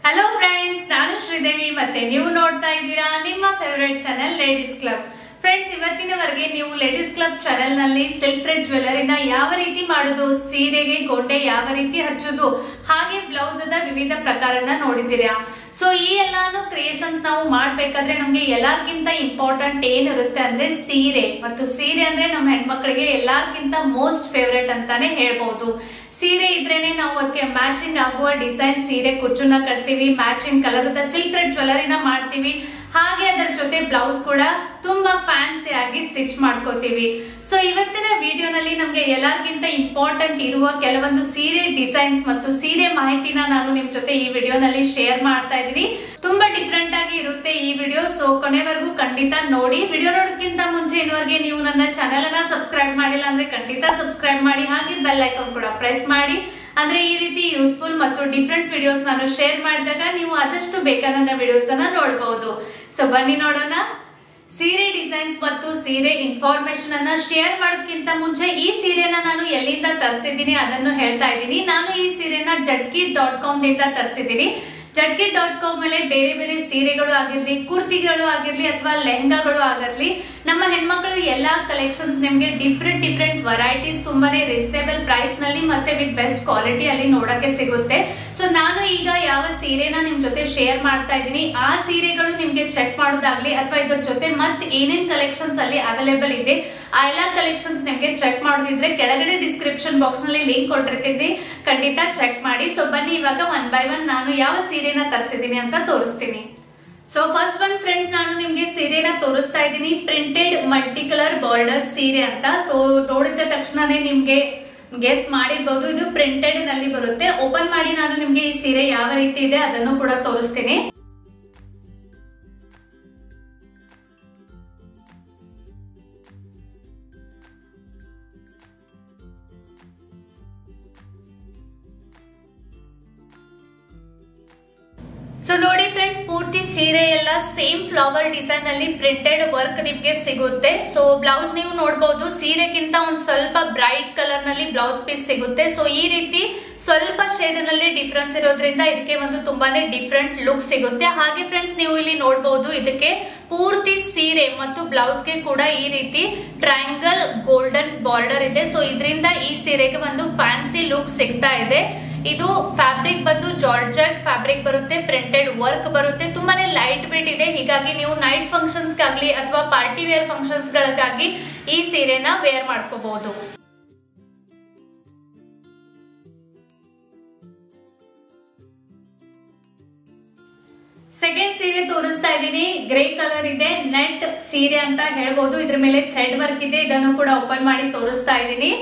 hello friends ನಾನು ಶ್ರೀದೇವಿ ಮತ್ತೆ ನೀವು ನೋಡ್ತಾ ಇದ್ದೀರಾ ನಿಮ್ಮ favourite channel ladies club friends ಇವತ್ತಿನವರೆಗೆ ನೀವು ಲೇಡೀಸ್ ಕ್ಲಬ್ ಚಾನೆಲ್ ನಲ್ಲಿ ಸಿಲ್ಕ್ ಥ್ರೆಡ್ ಜ್ಯುವೆಲರಿನ ಯಾವ ರೀತಿ ಮಾಡುದು ಸೀರೆಗೆ ಗೊಂಡೆ ಯಾವ ರೀತಿ ಹಚ್ಚೋದು ಹಾಗೆ ಬ್ಲೌಸ್ ಅದ ವಿವಿಧ ಪ್ರಕಾರನ ನೋಡಿದ್ದೀರಾ ಸೊ ಈ ಎಲ್ಲಾನು ಕ್ರಿಯೇಷನ್ಸ್ ನಾವು ಮಾಡ್ಬೇಕಾದ್ರೆ ನಮ್ಗೆ ಎಲ್ಲಾರ್ಗಿಂತ ಇಂಪಾರ್ಟೆಂಟ್ ಏನಿರುತ್ತೆ ಅಂದ್ರೆ ಸೀರೆ ಮತ್ತು ಸೀರೆ ಅಂದ್ರೆ ನಮ್ಮ ಹೆಣ್ಮಕ್ಳಿಗೆ ಎಲ್ಲಾರ್ಗಿಂತ ಮೋಸ್ಟ್ ಫೇವ್ರೆಟ್ ಅಂತಾನೆ ಹೇಳ್ಬಹುದು ಸೀರೆ ಇದ್ರೇನೆ ನಾವು ಅದಕ್ಕೆ ಮ್ಯಾಚಿಂಗ್ ಆಗುವ ಡಿಸೈನ್ ಸೀರೆ ಕುಚ್ಚುನ ಕಟ್ತೀವಿ ಮ್ಯಾಚಿಂಗ್ ಕಲರ್ ಸಿಲ್ಕ್ ಥ್ರೆಡ್ ಜ್ಯುವೆಲರಿನ ಮಾಡ್ತೀವಿ ಹಾಗೆ ಅದರ ಜೊತೆ ಬ್ಲೌಸ್ ಕೂಡ ತುಂಬಾ ಫ್ಯಾನ್ಸಿ ಆಗಿ ಸ್ಟಿಚ್ ಮಾಡ್ಕೋತೀವಿ ಸೊ ಇವತ್ತಿನ ವಿಡಿಯೋನಲ್ಲಿ ನಮ್ಗೆ ಎಲ್ಲರಿಗಿಂತ ಇಂಪಾರ್ಟೆಂಟ್ ಇರುವ ಕೆಲವೊಂದು ಸೀರೆ ಡಿಸೈನ್ಸ್ ಮತ್ತು ಸೀರೆ ಮಾಹಿತಿನ ನಾನು ನಿಮ್ ಜೊತೆ ಈ ವಿಡಿಯೋನಲ್ಲಿ ಶೇರ್ ಮಾಡ್ತಾ ಇದ್ದೀನಿ ತುಂಬಾ ಡಿಫ್ರೆಂಟ್ ಆಗಿ ಇರುತ್ತೆ ಈ ವಿಡಿಯೋ ಸೊ ಕೊನೆವರೆಗೂ ಖಂಡಿತ ನೋಡಿ ವಿಡಿಯೋ ನೋಡೋದಕ್ಕಿಂತ ಮುಂಚೆ ಇದುವರೆಗೆ ನೀವು ನನ್ನ ಚಾನೆಲ್ ಅನ್ನ ಸಬ್ಸ್ಕ್ರೈಬ್ ಮಾಡಿಲ್ಲ ಅಂದ್ರೆ ಖಂಡಿತ ಸಬ್ಸ್ಕ್ರೈಬ್ ಮಾಡಿ ಹಾಗೆ ಬೆಲ್ ಐಕಾನ್ ಕೂಡ ಪ್ರೆಸ್ ಮಾಡಿ ಅಂದ್ರೆ ಈ ರೀತಿ ಯೂಸ್ಫುಲ್ ಮತ್ತು ಡಿಫ್ರೆಂಟ್ ವಿಡಿಯೋಸ್ ನಾನು ಶೇರ್ ಮಾಡಿದಾಗ ನೀವು ಆದಷ್ಟು ಬೇಗ ನನ್ನ ವಿಡಿಯೋಸ್ ಅನ್ನ ನೋಡಬಹುದು ಸೊ ಬನ್ನಿ ನೋಡೋಣ ಸೀರೆ ಡಿಸೈನ್ಸ್ ಮತ್ತು ಸೀರೆ ಇನ್ಫಾರ್ಮೇಶನ್ ಅನ್ನ ಶೇರ್ ಮಾಡೋದಕ್ಕಿಂತ ಮುಂಚೆ ಈ ಸೀರೆನ ನಾನು ಎಲ್ಲಿಂದ ತರಿಸಿದ್ದೀನಿ ಅದನ್ನು ಹೇಳ್ತಾ ಇದ್ದೀನಿ ನಾನು ಈ ಸೀರೆನ ಜಟ್ಕಿ ಡಾಟ್ ಕಾಮ್ ನಿಂದ ತರಿಸಿದ್ದೀನಿ ಜಟ್ಕಿ ಡಾಟ್ ಕಾಮ್ ಮೇಲೆ ಬೇರೆ ಬೇರೆ ಸೀರೆಗಳು ಆಗಿರ್ಲಿ ಕುರ್ತಿಗಳು ಆಗಿರ್ಲಿ ಅಥವಾ ಲೆಹಂಗಾಗಳು ಆಗಿರ್ಲಿ ನಮ್ಮ ಹೆಣ್ಮಕ್ಳು ಎಲ್ಲಾ ಕಲೆಕ್ಷನ್ಸ್ ನಿಮ್ಗೆ ಡಿಫ್ರೆಂಟ್ ಡಿಫ್ರೆಂಟ್ ವೆರೈಟೀಸ್ ತುಂಬಾನೇ ರೀಸನೇಬಲ್ ಪ್ರೈಸ್ ನಲ್ಲಿ ಮತ್ತೆ ವಿತ್ ಬೆಸ್ಟ್ ಕ್ವಾಲಿಟಿ ಅಲ್ಲಿ ನೋಡಕ್ಕೆ ಸಿಗುತ್ತೆ ಸೊ ನಾನು ಈಗ ಯಾವ ಸೀರೆನ ನಿಮ್ ಜೊತೆ ಶೇರ್ ಮಾಡ್ತಾ ಇದ್ದೀನಿ ಆ ಸೀರೆಗಳು ನಿಮ್ಗೆ ಚೆಕ್ ಮಾಡೋದಾಗ್ಲಿ ಅಥವಾ ಇದ್ರ ಜೊತೆ ಮತ್ತೆ ಏನೇನ್ ಕಲೆಕ್ಷನ್ಸ್ ಅಲ್ಲಿ ಅವೈಲೇಬಲ್ ಇದೆ ಆ ಎಲ್ಲಾ ಕಲೆಕ್ಷನ್ಸ್ ನಿಮ್ಗೆ ಚೆಕ್ ಮಾಡೋದಿದ್ರೆ ಕೆಳಗಡೆ ಡಿಸ್ಕ್ರಿಪ್ಷನ್ ಬಾಕ್ಸ್ ನಲ್ಲಿ ಲಿಂಕ್ ಕೊಟ್ಟಿರ್ತೀನಿ ಖಂಡಿತ ಚೆಕ್ ಮಾಡಿ ಸೊ ಬನ್ನಿ ಇವಾಗ ಒನ್ ಬೈ ಒನ್ ನಾನು ಯಾವ ಸೀರೆನ ತರಿಸಿದ್ದೀನಿ ಅಂತ ತೋರಿಸ್ತೀನಿ ಸೊ ಫಸ್ಟ್ ಒನ್ ಫ್ರೆಂಡ್ಸ್ ನಾನು ನಿಮ್ಗೆ ಸೀರೆನ ತೋರಿಸ್ತಾ ಇದ್ದೀನಿ ಪ್ರಿಂಟೆಡ್ ಮಲ್ಟಿ ಕಲರ್ ಬಾರ್ಡರ್ ಸೀರೆ ಅಂತ ಸೊ ನೋಡಿದ ತಕ್ಷಣನೇ ನಿಮ್ಗೆ ಗೆಸ್ ಮಾಡಿರ್ಬೋದು ಇದು ಪ್ರಿಂಟೆಡ್ ನಲ್ಲಿ ಬರುತ್ತೆ ಓಪನ್ ಮಾಡಿ ನಾನು ನಿಮ್ಗೆ ಈ ಸೀರೆ ಯಾವ ರೀತಿ ಇದೆ ಅದನ್ನು ಕೂಡ ತೋರಿಸ್ತೀನಿ ಸೊ ನೋಡಿ ಫ್ರೆಂಡ್ಸ್ ಪೂರ್ತಿ ಸೀರೆ ಎಲ್ಲ ಸೇಮ್ ಫ್ಲವರ್ ಡಿಸೈನ್ ಅಲ್ಲಿ ಪ್ರಿಂಟೆಡ್ ವರ್ಕ್ ನಿಮ್ಗೆ ಸಿಗುತ್ತೆ ಸೊ ಬ್ಲೌಸ್ ನೀವು ನೋಡಬಹುದು ಸೀರೆಗಿಂತ ಒಂದ್ ಸ್ವಲ್ಪ ಬ್ರೈಟ್ ಕಲರ್ ನಲ್ಲಿ ಬ್ಲೌಸ್ ಪೀಸ್ ಸಿಗುತ್ತೆ ಸೊ ಈ ರೀತಿ ಸ್ವಲ್ಪ ಶೇಡ್ ನಲ್ಲಿ ಡಿಫ್ರೆನ್ಸ್ ಇರೋದ್ರಿಂದ ಇದಕ್ಕೆ ಒಂದು ತುಂಬಾನೇ ಡಿಫ್ರೆಂಟ್ ಲುಕ್ ಸಿಗುತ್ತೆ ಹಾಗೆ ಫ್ರೆಂಡ್ಸ್ ನೀವು ಇಲ್ಲಿ ನೋಡಬಹುದು ಇದಕ್ಕೆ ಪೂರ್ತಿ ಸೀರೆ ಮತ್ತು ಬ್ಲೌಸ್ಗೆ ಕೂಡ ಈ ರೀತಿ ಟ್ರಯಾಂಗಲ್ ಗೋಲ್ಡನ್ ಬಾರ್ಡರ್ ಇದೆ ಸೊ ಇದರಿಂದ ಈ ಸೀರೆಗೆ ಒಂದು ಫ್ಯಾನ್ಸಿ ಲುಕ್ ಸಿಗ್ತಾ ಇದೆ ಇದು ಫ್ಯಾಬ್ರಿಕ್ ಬಂದು ಜಾರ್ಜೆಟ್ ಫ್ಯಾಬ್ರಿಕ್ ಬರುತ್ತೆ ಪ್ರಿಂಟೆಡ್ ವರ್ಕ್ ಬರುತ್ತೆ ತುಂಬಾನೇ ಲೈಟ್ ವೇಟ್ ಇದೆ ಹೀಗಾಗಿ ನೀವು ನೈಟ್ ಫಂಕ್ಷನ್ಸ್ ಗಾಗ್ಲಿ ಅಥವಾ ಪಾರ್ಟಿ ವೇರ್ ಫಂಕ್ಷನ್ಸ್ ಗಳಿಗಾಗಿ ಈ ಸೀರೆನ ವೇರ್ ಮಾಡ್ಕೋಬಹುದು ಸೆಕೆಂಡ್ ಸೀರೆ ತೋರಿಸ್ತಾ ಇದ್ದೀನಿ ಗ್ರೇ ಕಲರ್ ಇದೆ ನೆಟ್ ಸೀರೆ ಅಂತ ಹೇಳ್ಬೋದು ಇದ್ರ ಮೇಲೆ ಥ್ರೆಡ್ ವರ್ಕ್ ಇದೆ ಇದನ್ನು ಕೂಡ ಓಪನ್ ಮಾಡಿ ತೋರಿಸ್ತಾ ಇದ್ದೀನಿ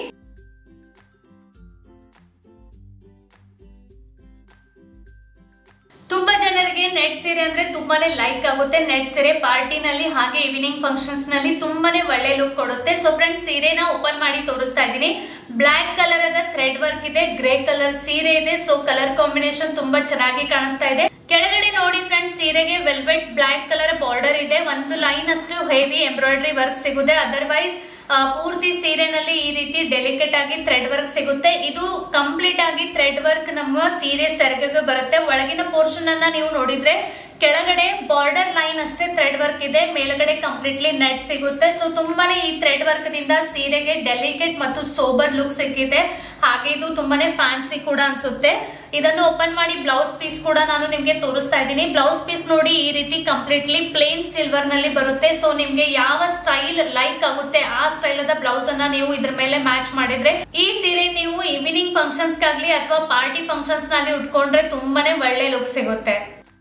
ತುಂಬಾ ಜನರಿಗೆ ನೆಟ್ ಸೀರೆ ಅಂದ್ರೆ ತುಂಬಾನೇ ಲೈಕ್ ಆಗುತ್ತೆ ನೆಟ್ ಸೀರೆ ಪಾರ್ಟಿನಲ್ಲಿ ಹಾಗೆ ಈವ್ನಿಂಗ್ ಫಂಕ್ಷನ್ಸ್ ನಲ್ಲಿ ತುಂಬಾನೇ ಒಳ್ಳೆ ಲುಕ್ ಕೊಡುತ್ತೆ ಸೊ ಫ್ರೆಂಡ್ಸ್ ಸೀರೆನ ಓಪನ್ ಮಾಡಿ ತೋರಿಸ್ತಾ ಇದ್ದೀನಿ ಬ್ಲಾಕ್ ಕಲರ್ ಅದ ಥ್ರೆಡ್ ವರ್ಕ್ ಇದೆ ಗ್ರೇ ಕಲರ್ ಸೀರೆ ಇದೆ ಸೊ ಕಲರ್ ಕಾಂಬಿನೇಷನ್ ತುಂಬಾ ಚೆನ್ನಾಗಿ ಕಾಣಿಸ್ತಾ ಇದೆ ಕೆಳಗಡೆ ನೋಡಿ ಫ್ರೆಂಡ್ಸ್ ಸೀರೆಗೆ ವೆಲ್ವೆಟ್ ಬ್ಲಾಕ್ ಕಲರ್ ಬಾರ್ಡರ್ ಇದೆ ಒಂದು ಲೈನ್ ಅಷ್ಟು ಹೆವಿ ಎಂಬ್ರಾಯ್ಡರಿ ವರ್ಕ್ ಸಿಗುತ್ತೆ ಅದರ್ವೈಸ್ ಪೂರ್ತಿ ಸೀರೆನಲ್ಲಿ ಈ ರೀತಿ ಡೆಲಿಕೇಟ್ ಆಗಿ ಥ್ರೆಡ್ ವರ್ಕ್ ಸಿಗುತ್ತೆ ಇದು ಕಂಪ್ಲೀಟ್ ಆಗಿ ಥ್ರೆಡ್ ವರ್ಕ್ ನಮ್ಮ ಸೀರೆ ಸೆರಗಿಗೆ ಬರುತ್ತೆ ಒಳಗಿನ ಪೋರ್ಷನ್ ಅನ್ನ ನೀವು ನೋಡಿದ್ರೆ ಕೆಳಗಡೆ ಬಾರ್ಡರ್ ಲೈನ್ ಅಷ್ಟೇ ಥ್ರೆಡ್ ವರ್ಕ್ ಇದೆ ಮೇಲ್ಗಡೆ ಕಂಪ್ಲೀಟ್ಲಿ ನೆಟ್ ಸಿಗುತ್ತೆ ಸೊ ತುಂಬಾನೇ ಈ ಥ್ರೆಡ್ ವರ್ಕ್ ದಿಂದ ಸೀರೆಗೆ ಡೆಲಿಕೇಟ್ ಮತ್ತು ಸೋಬರ್ ಲುಕ್ ಸಿಕ್ಕಿದೆ ಹಾಗೆ ಇದು ತುಂಬಾನೇ ಫ್ಯಾನ್ಸಿ ಕೂಡ ಅನ್ಸುತ್ತೆ ಇದನ್ನು ಓಪನ್ ಮಾಡಿ ಬ್ಲೌಸ್ ಪೀಸ್ ಕೂಡ ನಾನು ನಿಮ್ಗೆ ತೋರಿಸ್ತಾ ಇದ್ದೀನಿ ಬ್ಲೌಸ್ ಪೀಸ್ ನೋಡಿ ಈ ರೀತಿ ಕಂಪ್ಲೀಟ್ಲಿ ಪ್ಲೇನ್ ಸಿಲ್ವರ್ ನಲ್ಲಿ ಬರುತ್ತೆ ಸೊ ನಿಮ್ಗೆ ಯಾವ ಸ್ಟೈಲ್ ಲೈಕ್ ಆಗುತ್ತೆ ಆ ಸ್ಟೈಲ್ ಅದ ಬ್ಲೌಸ್ ಅನ್ನ ನೀವು ಇದ್ರ ಮೇಲೆ ಮ್ಯಾಚ್ ಮಾಡಿದ್ರೆ ಈ ಸೀರೆ ನೀವು ಈವ್ನಿಂಗ್ ಫಂಕ್ಷನ್ಸ್ ಗಾಗ್ಲಿ ಅಥವಾ ಪಾರ್ಟಿ ಫಂಕ್ಷನ್ಸ್ ನಲ್ಲಿ ಉಟ್ಕೊಂಡ್ರೆ ತುಂಬಾನೇ ಒಳ್ಳೆ ಲುಕ್ ಸಿಗುತ್ತೆ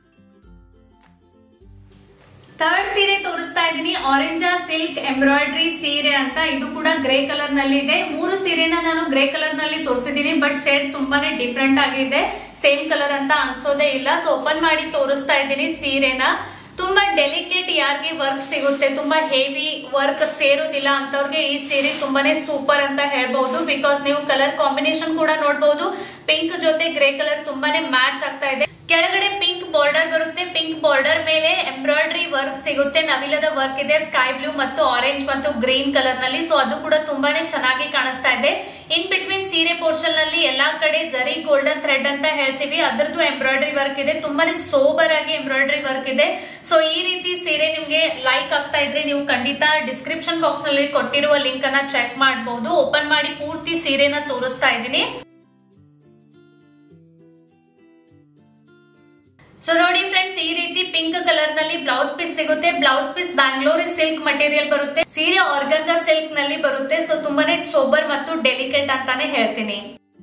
ಥರ್ಡ್ ಸೀರೆ ತೋರಿಸ್ತಾ ಇದ್ದೀನಿ ಆರೆಂಜಾ ಸಿಲ್ಕ್ ಎಂಬ್ರಾಯ್ಡ್ರಿ ಸೀರೆ ಅಂತ ಇದು ಕೂಡ ಗ್ರೇ ಕಲರ್ ನಲ್ಲಿ ಇದೆ ಮೂರು ಸೀರೆನ ನಾನು ಗ್ರೇ ಕಲರ್ ನಲ್ಲಿ ತೋರಿಸಿದೀನಿ ಬಟ್ ಶೇಡ್ ತುಂಬಾನೇ ಡಿಫ್ರೆಂಟ್ ಆಗಿದೆ ಸೇಮ್ ಕಲರ್ ಅಂತ ಅನ್ಸೋದೇ ಇಲ್ಲ ಸೊ ಓಪನ್ ಮಾಡಿ ತೋರಿಸ್ತಾ ಇದ್ದೀನಿ ಸೀರೆನ ತುಂಬಾ ಡೆಲಿಕೇಟ್ ಯಾರಿಗೆ ವರ್ಕ್ ಸಿಗುತ್ತೆ ತುಂಬಾ ಹೆವಿ ವರ್ಕ್ ಸೇರೋದಿಲ್ಲ ಅಂತವ್ರಿಗೆ ಈ ಸೀರೆ ತುಂಬಾನೇ ಸೂಪರ್ ಅಂತ ಹೇಳ್ಬಹುದು ಬಿಕಾಸ್ ನೀವು ಕಲರ್ ಕಾಂಬಿನೇಷನ್ ಕೂಡ ನೋಡಬಹುದು ಪಿಂಕ್ ಜೊತೆ ಗ್ರೇ ಕಲರ್ ತುಂಬಾನೇ ಮ್ಯಾಚ್ ಆಗ್ತಾ ಇದೆ ಕೆಳಗಡೆ ಪಿಂಕ್ ಬಾರ್ಡರ್ ಬರುತ್ತೆ ಪಿಂಕ್ ಬಾರ್ಡರ್ ಮೇಲೆ ಎಂಬ್ರಾಯ್ಡರಿ ವರ್ಕ್ ಸಿಗುತ್ತೆ ನವಿಲದ ವರ್ಕ್ ಇದೆ ಸ್ಕೈ ಬ್ಲೂ ಮತ್ತು ಆರೆಂಜ್ ಮತ್ತು ಗ್ರೀನ್ ಕಲರ್ ನಲ್ಲಿ ಸೊ ಅದು ಕೂಡ ತುಂಬಾನೇ ಚೆನ್ನಾಗಿ ಕಾಣಿಸ್ತಾ ಇದೆ ಇನ್ ಬಿಟ್ವೀನ್ ಸೀರೆ ಪೋರ್ಷನ್ ನಲ್ಲಿ ಎಲ್ಲಾ ಕಡೆ ಜರಿ ಗೋಲ್ಡನ್ ಥ್ರೆಡ್ ಅಂತ ಹೇಳ್ತೀವಿ ಅದರದ್ದು ಎಂಬ್ರಾಯ್ಡರಿ ವರ್ಕ್ ಇದೆ ತುಂಬಾನೇ ಸೋಬರ್ ಆಗಿ ಎಂಬ್ರಾಯ್ಡರಿ ವರ್ಕ್ ಇದೆ ಸೊ ಈ ರೀತಿ ಸೀರೆ ನಿಮ್ಗೆ ಲೈಕ್ ಆಗ್ತಾ ಇದ್ರೆ ನೀವು ಖಂಡಿತ ಡಿಸ್ಕ್ರಿಪ್ಷನ್ ಬಾಕ್ಸ್ ನಲ್ಲಿ ಕೊಟ್ಟಿರುವ ಲಿಂಕ್ ಅನ್ನ ಚೆಕ್ ಮಾಡಬಹುದು ಓಪನ್ ಮಾಡಿ ಪೂರ್ತಿ ಸೀರೆನ ತೋರಿಸ್ತಾ ಇದ್ದೀನಿ ಸೊ ನೋಡಿ ಫ್ರೆಂಡ್ಸ್ ಈ ರೀತಿ ಪಿಂಕ್ ಕಲರ್ ನಲ್ಲಿ ಬ್ಲೌಸ್ ಪೀಸ್ ಸಿಗುತ್ತೆ ಬ್ಲೌಸ್ ಪೀಸ್ ಬ್ಯಾಂಗ್ಳೂರಿ ಸಿಲ್ಕ್ ಮಟೀರಿಯಲ್ ಬರುತ್ತೆ ಸೀರೆ ಆರ್ಗನ್ಜಾ ಸಿಲ್ಕ್ ನಲ್ಲಿ ಬರುತ್ತೆ ಸೊ ತುಂಬಾನೇ ಸೋಬರ್ ಮತ್ತು ಡೆಲಿಕೇಟ್ ಅಂತಾನೆ ಹೇಳ್ತೀನಿ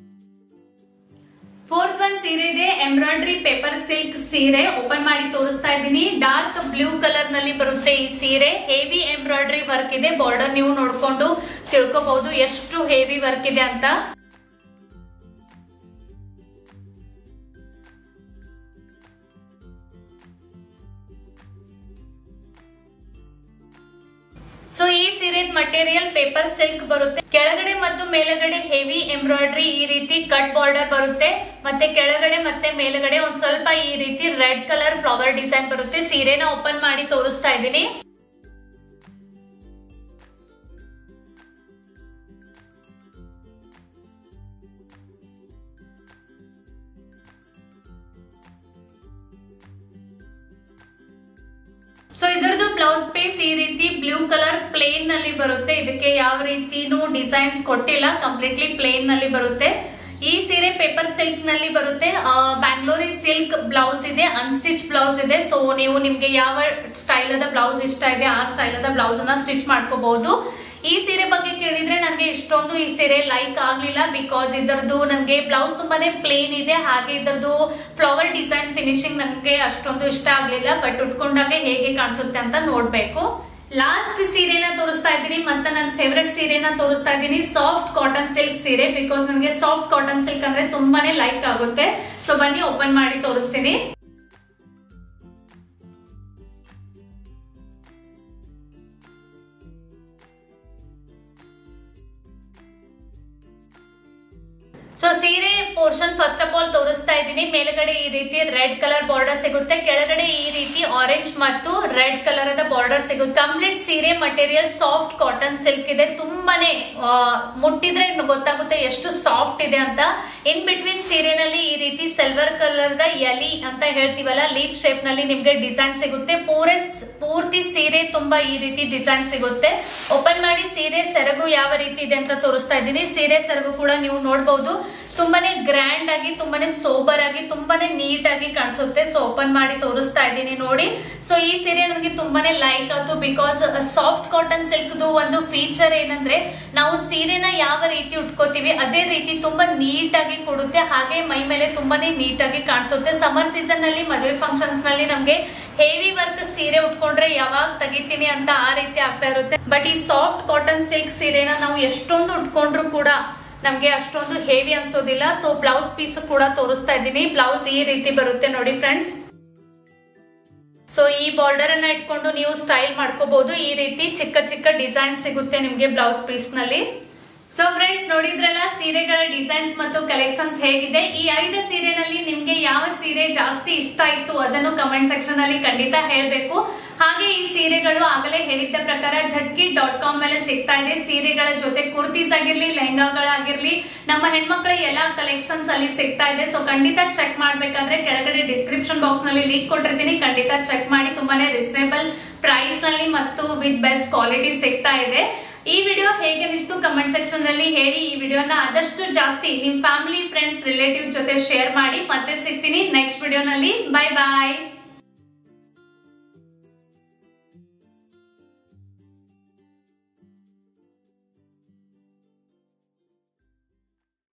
ಫೋರ್ತ್ ಒನ್ ಸೀರೆ ಇದೆ ಎಂಬ್ರಾಯ್ಡರಿ ಪೇಪರ್ ಸಿಲ್ಕ್ ಸೀರೆ ಓಪನ್ ಮಾಡಿ ತೋರಿಸ್ತಾ ಇದ್ದೀನಿ ಡಾರ್ಕ್ ಬ್ಲೂ ಕಲರ್ ನಲ್ಲಿ ಬರುತ್ತೆ ಈ ಸೀರೆ ಹೆವಿ ಎಂಬ್ರಾಯ್ಡರಿ ವರ್ಕ್ ಇದೆ ಬಾರ್ಡರ್ ನೀವು ನೋಡ್ಕೊಂಡು ತಿಳ್ಕೊಬಹುದು ಎಷ್ಟು ಹೆವಿ ವರ್ಕ್ ಇದೆ ಅಂತ ಸೊ ಈ ಸೀರೆ ಮಟೀರಿಯಲ್ ಪೇಪರ್ ಸಿಲ್ಕ್ ಬರುತ್ತೆ ಕೆಳಗಡೆ ಮತ್ತು ಮೇಲಗಡೆ ಹೆವಿ ಎಂಬ್ರಾಯ್ಡರಿ ಈ ರೀತಿ ಕಟ್ ಬಾರ್ಡರ್ ಬರುತ್ತೆ ಮತ್ತೆ ಕೆಳಗಡೆ ಮತ್ತೆ ಮೇಲಗಡೆ ಒಂದ್ ಸ್ವಲ್ಪ ಈ ರೀತಿ ರೆಡ್ ಕಲರ್ ಫ್ಲವರ್ ಡಿಸೈನ್ ಬರುತ್ತೆ ಸೀರೆನ ಓಪನ್ ಮಾಡಿ ತೋರಿಸ್ತಾ ಇದ್ದೀನಿ ಸೊ ಇದರದ್ದು ಬ್ಲೌಸ್ ಪೀಸ್ ಈ ರೀತಿ ಬ್ಲೂ ಕಲರ್ ಪ್ಲೇನ್ ನಲ್ಲಿ ಬರುತ್ತೆ ಇದಕ್ಕೆ ಯಾವ ರೀತಿನೂ ಡಿಸೈನ್ಸ್ ಕೊಟ್ಟಿಲ್ಲ ಕಂಪ್ಲೀಟ್ಲಿ ಪ್ಲೇನ್ ನಲ್ಲಿ ಬರುತ್ತೆ ಈ ಸೀರೆ ಪೇಪರ್ ಸಿಲ್ಕ್ ನಲ್ಲಿ ಬರುತ್ತೆ ಬ್ಯಾಂಗ್ಳೂರಿ ಸಿಲ್ಕ್ ಬ್ಲೌಸ್ ಇದೆ ಅನ್ಸ್ಟಿಚ್ ಬ್ಲೌಸ್ ಇದೆ ಸೊ ನೀವು ನಿಮ್ಗೆ ಯಾವ ಸ್ಟೈಲ್ ಅದ ಬ್ಲೌಸ್ ಇಷ್ಟ ಇದೆ ಆ ಸ್ಟೈಲ್ ಅದ ಬ್ಲೌಸ್ ಅನ್ನ ಸ್ಟಿಚ್ ಮಾಡ್ಕೋಬಹುದು ಈ ಸೀರೆ ಬಗ್ಗೆ ಕೇಳಿದ್ರೆ ನನಗೆ ಇಷ್ಟೊಂದು ಈ ಸೀರೆ ಲೈಕ್ ಆಗ್ಲಿಲ್ಲ ಬಿಕಾಸ್ ಇದರದ್ದು ನನಗೆ ಬ್ಲೌಸ್ ತುಂಬಾನೇ ಪ್ಲೇನ್ ಇದೆ ಹಾಗೆ ಇದರದ್ದು ಫ್ಲವರ್ ಡಿಸೈನ್ ಫಿನಿಶಿಂಗ್ ನನಗೆ ಅಷ್ಟೊಂದು ಇಷ್ಟ ಆಗ್ಲಿಲ್ಲ ಬಟ್ ಉಟ್ಕೊಂಡಾಗ ಹೇಗೆ ಕಾಣಿಸುತ್ತೆ ಅಂತ ನೋಡ್ಬೇಕು ಲಾಸ್ಟ್ ಸೀರೆನ ತೋರಿಸ್ತಾ ಇದ್ದೀನಿ ಮತ್ತೆ ನನ್ನ ಫೇವ್ರೆಟ್ ಸೀರೆನ ತೋರಿಸ್ತಾ ಇದ್ದೀನಿ ಸಾಫ್ಟ್ ಕಾಟನ್ ಸಿಲ್ಕ್ ಸೀರೆ ಬಿಕಾಸ್ ನನಗೆ ಸಾಫ್ಟ್ ಕಾಟನ್ ಸಿಲ್ಕ್ ಅಂದ್ರೆ ತುಂಬಾನೇ ಲೈಕ್ ಆಗುತ್ತೆ ಸೊ ಬನ್ನಿ ಓಪನ್ ಮಾಡಿ ತೋರಿಸ್ತೀನಿ ಸೊ ಸೀರೆ ಪೋರ್ಷನ್ ಫಸ್ಟ್ ಆಫ್ ಆಲ್ ತೋರಿಸ್ತಾ ಇದ್ದೀನಿ ಮೇಲ್ಗಡೆ ಈ ರೀತಿ ರೆಡ್ ಕಲರ್ ಬಾರ್ಡರ್ ಸಿಗುತ್ತೆ ಕೆಳಗಡೆ ಈ ರೀತಿ ಆರೆಂಜ್ ಮತ್ತು ರೆಡ್ ಕಲರ್ ಅದ ಬಾರ್ಡರ್ ಸಿಗುತ್ತೆ ಕಂಪ್ಲೀಟ್ ಸೀರೆ ಮಟೀರಿಯಲ್ ಸಾಫ್ಟ್ ಕಾಟನ್ ಸಿಲ್ಕ್ ಇದೆ ತುಂಬಾನೇ ಆ, ಮುಟ್ಟಿದ್ರೆ ಗೊತ್ತಾಗುತ್ತೆ ಎಷ್ಟು ಸಾಫ್ಟ್ ಇದೆ ಅಂತ ಇನ್ ಬಿಟ್ವೀನ್ ಸೀರೆನಲ್ಲಿ ಈ ರೀತಿ ಸಿಲ್ವರ್ ಕಲರ್ ದ ಎಲಿ ಅಂತ ಹೇಳ್ತೀವಲ್ಲ ಲೀಫ್ ಶೇಪ್ ನಲ್ಲಿ ನಿಮ್ಗೆ ಡಿಸೈನ್ ಸಿಗುತ್ತೆ ಪೂರೆ ಪೂರ್ತಿ ಸೀರೆ ತುಂಬಾ ಈ ರೀತಿ ಡಿಸೈನ್ ಸಿಗುತ್ತೆ ಓಪನ್ ಮಾಡಿ ಸೀರೆ ಸೆರಗು ಯಾವ ರೀತಿ ಇದೆ ಅಂತ ತೋರಿಸ್ತಾ ಇದ್ದೀನಿ ಸೀರೆ ಸೆರಗು ಕೂಡ ನೀವು ನೋಡಬಹುದು ತುಂಬಾನೇ ಗ್ರ್ಯಾಂಡ್ ಆಗಿ ತುಂಬಾನೇ ಸೋಬರ್ ಆಗಿ ತುಂಬಾನೇ ನೀಟ್ ಆಗಿ ಕಾಣಿಸುತ್ತೆ ಸೊ ಓಪನ್ ಮಾಡಿ ತೋರಿಸ್ತಾ ಇದ್ದೀನಿ ನೋಡಿ ಸೊ ಈ ಸೀರೆ ನನಗೆ ತುಂಬಾನೇ ಲೈಕ್ ಆಯ್ತು ಬಿಕಾಸ್ ಸಾಫ್ಟ್ ಕಾಟನ್ ಸಿಲ್ಕ್ ಒಂದು ಫೀಚರ್ ಏನಂದ್ರೆ ನಾವು ಸೀರೆನ ಯಾವ ರೀತಿ ಉಟ್ಕೋತೀವಿ ಅದೇ ರೀತಿ ತುಂಬಾ ನೀಟ್ ಆಗಿ ಕೊಡುತ್ತೆ ಹಾಗೆ ಮೈ ಮೇಲೆ ತುಂಬಾನೇ ನೀಟ್ ಆಗಿ ಕಾಣಿಸುತ್ತೆ ಸಮರ್ ಸೀಸನ್ ನಲ್ಲಿ ಮದುವೆ ಫಂಕ್ಷನ್ಸ್ ನಲ್ಲಿ ನಮ್ಗೆ ಹೆವಿ ವರ್ಕ್ ಸೀರೆ ಉಟ್ಕೊಂಡ್ರೆ ಯಾವಾಗ ತೆಗಿತೀನಿ ಅಂತ ಆ ರೀತಿ ಆಗ್ತಾ ಇರುತ್ತೆ ಬಟ್ ಈ ಸಾಫ್ಟ್ ಕಾಟನ್ ಸಿಲ್ಕ್ ಸೀರೆನ ನಾವು ಎಷ್ಟೊಂದು ಉಟ್ಕೊಂಡ್ರು ಕೂಡ ನಮ್ಗೆ ಅಷ್ಟೊಂದು ಹೆವಿ ಅನ್ಸೋದಿಲ್ಲ ಸೊ ಬ್ಲೌಸ್ ಪೀಸ್ ಕೂಡ ತೋರಿಸ್ತಾ ಇದ್ದೀನಿ ಬ್ಲೌಸ್ ಈ ರೀತಿ ಬರುತ್ತೆ ನೋಡಿ ಫ್ರೆಂಡ್ಸ್ ಸೊ ಈ ಬಾರ್ಡರ್ ಅನ್ನ ಇಟ್ಕೊಂಡು ನೀವು ಸ್ಟೈಲ್ ಮಾಡ್ಕೋಬಹುದು ಈ ರೀತಿ ಚಿಕ್ಕ ಚಿಕ್ಕ ಡಿಸೈನ್ ಸಿಗುತ್ತೆ ನಿಮ್ಗೆ ಬ್ಲೌಸ್ ಪೀಸ್ ನಲ್ಲಿ ಸೊ ಫ್ರೆಂಡ್ಸ್ ನೋಡಿದ್ರಲ್ಲ ಸೀರೆಗಳ ಡಿಸೈನ್ಸ್ ಮತ್ತು ಕಲೆಕ್ಷನ್ಸ್ ಹೇಗಿದೆ ಈ ಐದು ಸೀರೆನಲ್ಲಿ ನಿಮ್ಗೆ ಯಾವ ಸೀರೆ ಜಾಸ್ತಿ ಇಷ್ಟ ಆಯ್ತು ಅದನ್ನು ಕಮೆಂಟ್ ಸೆಕ್ಷನ್ ಅಲ್ಲಿ ಖಂಡಿತ ಹೇಳ್ಬೇಕು ಹಾಗೆ ಈ ಸೀರೆಗಳು ಆಗಲೇ ಹೇಳಿದ್ದ ಪ್ರಕಾರ ಝಟ್ಕಿ ಡಾಟ್ ಕಾಮ್ ಮೇಲೆ ಸಿಗ್ತಾ ಇದೆ ಸೀರೆಗಳ ಜೊತೆ ಕುರ್ತೀಸ್ ಆಗಿರ್ಲಿ ಲೆಹಂಗಾಗಳಾಗಿರ್ಲಿ ನಮ್ಮ ಹೆಣ್ಮಕ್ಳ ಎಲ್ಲಾ ಕಲೆಕ್ಷನ್ಸ್ ಅಲ್ಲಿ ಸಿಗ್ತಾ ಇದೆ ಸೊ ಖಂಡಿತ ಚೆಕ್ ಮಾಡ್ಬೇಕಾದ್ರೆ ಕೆಳಗಡೆ ಡಿಸ್ಕ್ರಿಪ್ಷನ್ ಬಾಕ್ಸ್ ನಲ್ಲಿ ಲಿಂಕ್ ಕೊಟ್ಟಿರ್ತೀನಿ ಖಂಡಿತ ಚೆಕ್ ಮಾಡಿ ತುಂಬಾನೇ ರೀಸನೇಬಲ್ ಪ್ರೈಸ್ ನಲ್ಲಿ ಮತ್ತು ವಿತ್ ಬೆಸ್ಟ್ ಕ್ವಾಲಿಟಿ ಸಿಗ್ತಾ ಇದೆ ಈ ವಿಡಿಯೋ ಹೇಗೆ ಅನಿಸ್ತು ಕಮೆಂಟ್ ಸೆಕ್ಷನ್ ನಲ್ಲಿ ಹೇಳಿ ಈ ವಿಡಿಯೋನ ಆದಷ್ಟು ಜಾಸ್ತಿ ನಿಮ್ ಫ್ಯಾಮಿಲಿ ಫ್ರೆಂಡ್ಸ್ ರಿಲೇಟಿವ್ ಜೊತೆ ಶೇರ್ ಮಾಡಿ ಮತ್ತೆ ಸಿಗ್ತೀನಿ ನೆಕ್ಸ್ಟ್ ವಿಡಿಯೋನಲ್ಲಿ ಬೈ ಬಾಯ್